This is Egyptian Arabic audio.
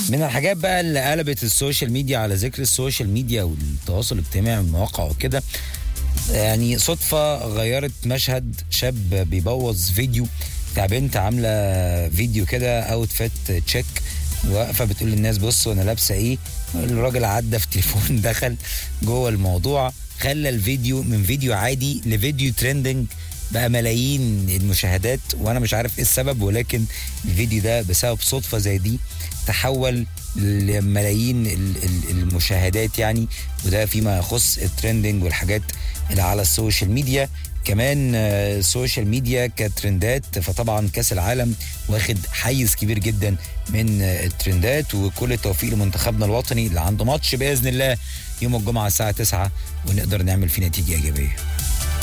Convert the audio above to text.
من الحاجات بقى اللي قلبت السوشيال ميديا على ذكر السوشيال ميديا والتواصل الاجتماعي والمواقع وكده يعني صدفة غيرت مشهد شاب بيبوظ فيديو بتاع بنت عاملة فيديو كده اوتفيت تشيك واقفة بتقول للناس بصوا انا لابسة ايه الراجل عدى في تليفون دخل جوه الموضوع خلى الفيديو من فيديو عادي لفيديو ترندنج بقى ملايين المشاهدات وانا مش عارف ايه السبب ولكن الفيديو ده بسبب صدفة زي دي تحول لملايين ال- ال- المشاهدات يعني وده فيما يخص الترندنج والحاجات اللي على السوشيال ميديا كمان آه، السوشيال ميديا كترندات فطبعا كاس العالم واخد حيز كبير جدا من آه، الترندات وكل التوفيق لمنتخبنا الوطني اللي عنده ماتش باذن الله يوم الجمعه الساعه 9 ونقدر نعمل فيه نتيجه ايجابيه